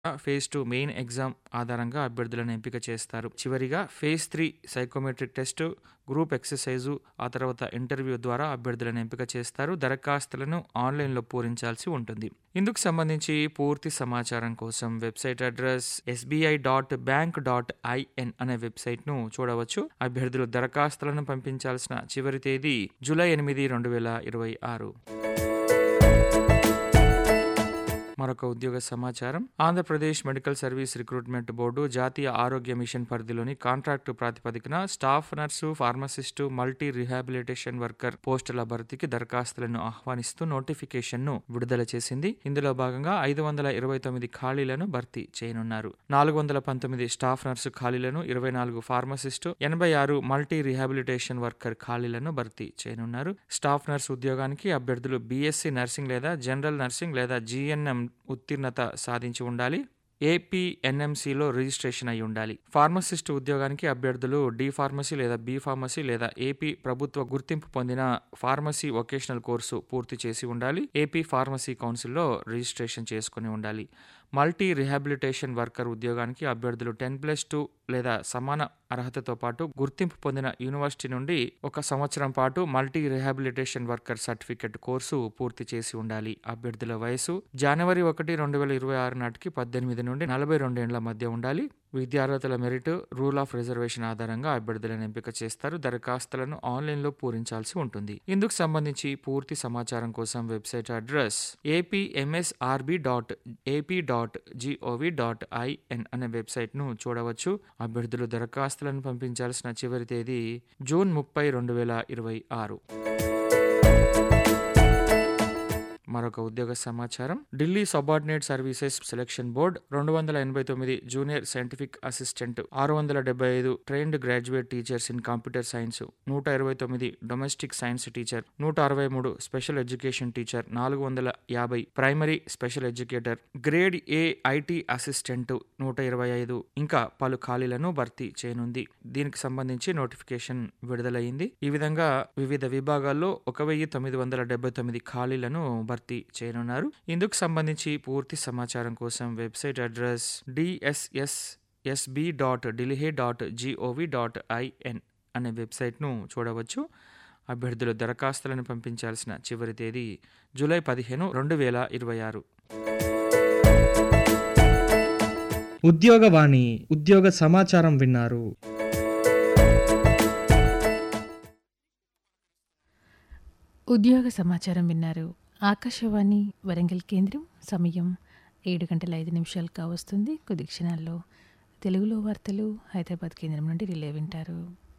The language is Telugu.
ఫేజ్ టూ మెయిన్ ఎగ్జామ్ ఆధారంగా అభ్యర్థులను ఎంపిక చేస్తారు చివరిగా phase three psychometric test group exercise ఆ తర్వాత ఇంటర్వ్యూ ద్వారా అభ్యర్థులను ఎంపిక చేస్తారు దరఖాస్తులను ఆన్లైన్లో పూరించాల్సి ఉంటుంది ఇందుకు సంబంధించి పూర్తి సమాచారం కోసం website address SBI dot bank dot IN అనే వెబ్సైట్ను చూడవచ్చు అభ్యర్థులు దరఖాస్తులను పంపించాల్సిన చివరి తేదీ జూలై ఎనిమిది రెండు వేల ఇరవై ఆరు మరొక ఉద్యోగ సమాచారం Andhra Pradesh medical service recruitment board జాతీయ ఆరోగ్య మిషన్ పరిధిలోని కాంట్రాక్టు ప్రాతిపదికన staff nurse pharmacist multi rehabilitation worker పోస్టుల భర్తీకి దరఖాస్తులను ఆహ్వానిస్తూ నోటిఫికేషన్ను విడుదల చేసింది ఇందులో భాగంగా ఐదు వందల ఇరవై తొమ్మిది ఖాళీలను భర్తీ చేయనున్నారు నాలుగు వందల పంతొమ్మిది స్టాఫ్ నర్సు ఖాళీలను ఇరవై నాలుగు ఫార్మసిస్టు ఎనభై ఆరు మల్టీ రిహాబిలిటేషన్ వర్కర్ ఖాళీలను భర్తీ చేయనున్నారు స్టాఫ్ నర్స్ ఉద్యోగానికి అభ్యర్థులు బీఎస్సీ నర్సింగ్ లేదా జనరల్ నర్సింగ్ లేదా జీఎన్ఎం ఉత్తీర్ణత సాధించి ఉండాలి ఏపీ ఎన్ఎంసీలో రిజిస్ట్రేషన్ అయి ఉండాలి ఫార్మసిస్ట్ ఉద్యోగానికి అభ్యర్థులు డి ఫార్మసీ లేదా బి ఫార్మసీ లేదా ఏపీ ప్రభుత్వ గుర్తింపు పొందిన ఫార్మసీ వొకేషనల్ కోర్సు పూర్తి చేసి ఉండాలి ఏపీ ఫార్మసీ కౌన్సిల్లో రిజిస్ట్రేషన్ చేసుకుని ఉండాలి మల్టీ రిహాబిలిటేషన్ వర్కర్ ఉద్యోగానికి అభ్యర్థులు టెన్ ప్లస్ టూ లేదా సమాన అర్హతతో పాటు గుర్తింపు పొందిన యూనివర్సిటీ నుండి ఒక సంవత్సరం పాటు multi rehabilitation worker certificate course పూర్తి చేసి ఉండాలి అభ్యర్థుల వయసు జనవరి ఒకటి రెండు వేల ఇరవై ఆరు నాటికి పద్దెనిమిది నుండి నలభై రెండేళ్ల మధ్య ఉండాలి విద్యార్హతల మెరిట్ రూల్ ఆఫ్ రిజర్వేషన్ ఆధారంగా అభ్యర్థులను ఎంపిక చేస్తారు దరఖాస్తులను ఆన్లైన్లో పూరించాల్సి ఉంటుంది ఇందుకు సంబంధించి పూర్తి సమాచారం కోసం website address APMSRB dot AP dot GOV dot IN అనే వెబ్సైట్ను చూడవచ్చు అభ్యర్థులు దరఖాస్తులను పంపించాల్సిన చివరి తేదీ జూన్ ముప్పై రెండు వేల ఇరవై ఆరు మరొక ఉద్యోగ సమాచారం Delhi subordinate services selection board రెండు వందల ఎనభై తొమ్మిది జూనియర్ సైంటిఫిక్ అసిస్టెంట్ ఆరు వందల డెబ్బై ఐదు trained graduate teachers in computer science నూట ఇరవై తొమ్మిది డొమెస్టిక్ సైన్స్ టీచర్ నూట అరవై మూడు స్పెషల్ ఎడ్యుకేషన్ టీచర్ నాలుగు వందల యాభై primary special educator grade A IT assistant నూట ఇరవై ఐదు ఇంకా పలు ఖాళీలను భర్తీ చేయనుంది దీనికి సంబంధించి నోటిఫికేషన్ విడుదలైంది ఈ విధంగా వివిధ విభాగాల్లో ఒక వెయ్యి తొమ్మిది వందల డెబ్బై తొమ్మిది ఖాళీలను భర్తీ చేయనున్నారు ఇందుకు సంబంధించి పూర్తి సమాచారం కోసం website address DSS SB dot ఢిల్లీహే డాట్ జిఓవి డాట్ ఐఎన్ అనే వెబ్సైట్ను చూడవచ్చు అభ్యర్థులు దరఖాస్తులను పంపించాల్సిన చివరి తేదీ జూలై పదిహేను రెండు వేల ఇరవై ఆరు ఉద్యోగవాణి ఉద్యోగ సమాచారం విన్నారు ఉద్యోగ సమాచారం విన్నారు ఆకాశవాణి వరంగల్ కేంద్రం సమయం ఏడు గంటల ఐదు నిమిషాలు కావస్తుంది కొద్ది క్షణాల్లో తెలుగులో వార్తలు హైదరాబాద్ కేంద్రం నుండి రిలే వింటారు